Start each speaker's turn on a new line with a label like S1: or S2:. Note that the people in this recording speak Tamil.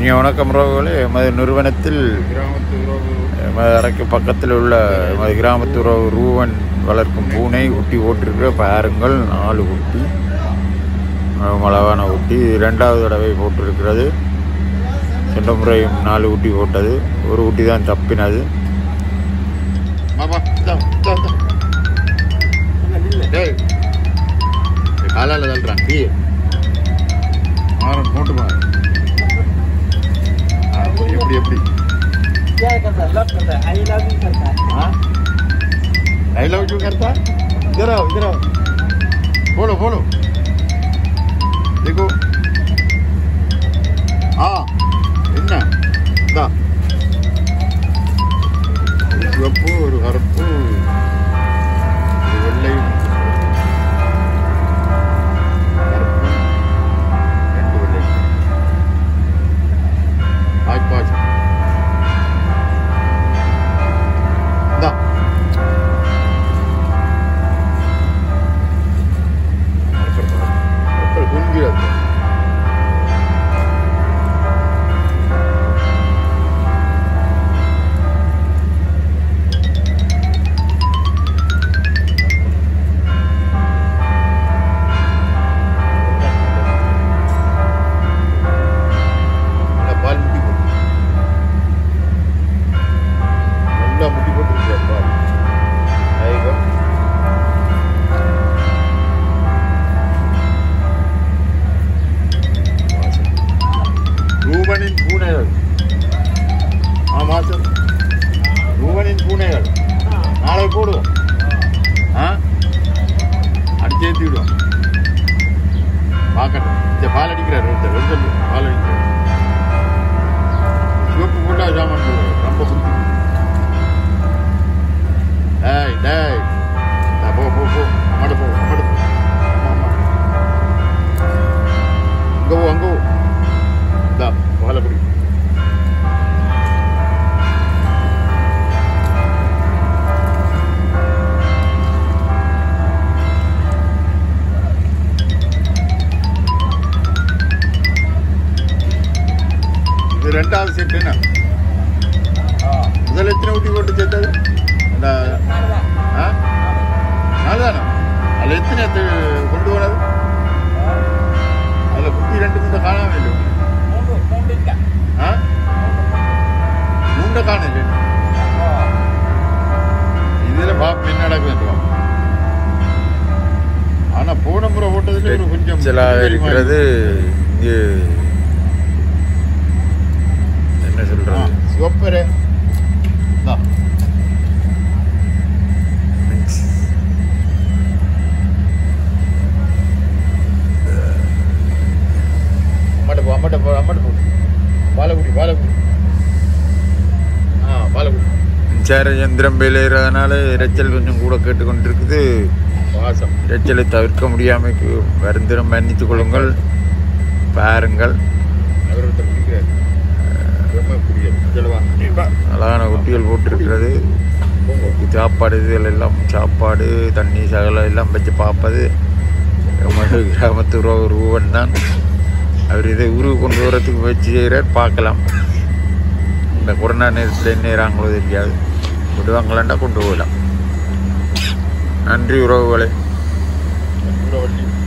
S1: இனி வணக்கம் உறவுகளே எமது நிறுவனத்தில்
S2: கிராமத்து உறவு
S1: எமது அறைக்கு பக்கத்தில் உள்ள எமது கிராமத்து உறவு ரூவன் வளர்க்கும் பூனை குட்டி போட்டிருக்கிற பாருங்கள் நாலு குட்டி மிகவும் அழகான குட்டி இது ரெண்டாவது தடவை போட்டிருக்கிறது சென்ற முறையும் நாலு குட்டி போட்டது ஒரு குட்டி தான் தப்பினது
S2: மாமா இந்தா, இந்தா, இந்தா. டேய் டேய், காலால தள்ளுறான் டீ ஆரன் போட்டு பாரு ஆ, எப்படி எப்படி
S3: क्या करता लव करता आई लव यू करता है
S2: हाँ आई लव यू करता इधर आओ इधर आओ बोलो बोलो देखो ஆ என்ன இந்தா ஒரு சிவப்பு ஒரு கருப்பு ஒரு வெள்ளையும் கருப்பும் ரெண்டு வெள்ளையும் ஆய்ப்பாச்சு இந்தா கப்பல் குஞ்சிடாது நல்லா பால் முட்டி போட்டு நல்லா முட்டி போட்டு பால் ஐயோ ரூபனின் பூனைகள் ஆமா சார் ரூபனின் பூனைகள் நாளை போடுவோம் ஆ அடிச்சு ஏற்றி விடுவோம் பார்க்கட்டும் இந்த பால் அடிக்கிறார் ஒருத்தர் ஒருத்தர் பால் அடிக்கிறார் சிவப்பு போட்டா சாமான் போடுவார். ரொம்ப பிடிக்கும் டேய் டேய் இந்தா, போ போ போ அம்மாட்ட போ அம்மாட்ட போ ஆமா ஆமா அங்கே போ அங்கே போ இந்தா பாலை பிடி இது ரெண்டாவது செட் என்ன முதல் எத்தனை ஊட்டி போட்டு சேர்த்தது இந்த ஆ நாலுதானா அதில் எத்தனை எத்து- கொண்டு போனது அதில் குட்டி ரெண்டு மூணு காணாம இல்லை
S3: மூணு மூணு இல்ல
S2: ஆ மூண்டை காண இல்லை இதில் பாப்பு என்ன நடக்க வேண்டும் ஆனால் போன முறை போட்டதுல ஒரு கொஞ்சம்
S1: எச்சலாக இருக்கிறது இங்கு என்ன
S2: ஆ,
S1: சொல்றது
S2: சிவப்பரே இந்தா.
S1: Mix.
S2: அம்மாட்ட போ அம்மாட்ட போ அம்மாட்ட போ பாலகுடி பாலகுடி ஆ பாலகுடி
S1: மின்சார இயந்திரம் விளையிறதுனால இரைச்சல் கொஞ்சம் கூட கேட்டுக்கொண்டிருக்குது
S2: வாசம்
S1: இரைச்சலை தவிர்க்க முடியாமைக்கு வருந்திரம் மன்னித்துக் கொள்ளுங்கள் பாருங்கள்
S2: அவர் ஒருத்தர் குடிக்கிறார் ரொம்ப குடியல் செலவா நீ வா.
S1: அழகான குட்டிகள் போட்டிருக்கிறது
S2: போங்க.
S1: சாப்பாடு இதுகள் எல்லாம் சாப்பாடு தண்ணி சகலம் எல்லாம் வச்சு பார்ப்பது எமது கிராமத்து உறவு ரூவன் தான் அவர் இதை ஊருக்கு கொண்டு வரத்துக்கு முயற்சி செய்கிறார் பார்க்கலாம் இந்த கொரோனா நேரத்தில் என்ன செய்கிறாங்களோ தெரியாது விடுவாங்களாண்டா கொண்டு போகலாம் நன்றி உறவுகளே
S2: சூறாவளி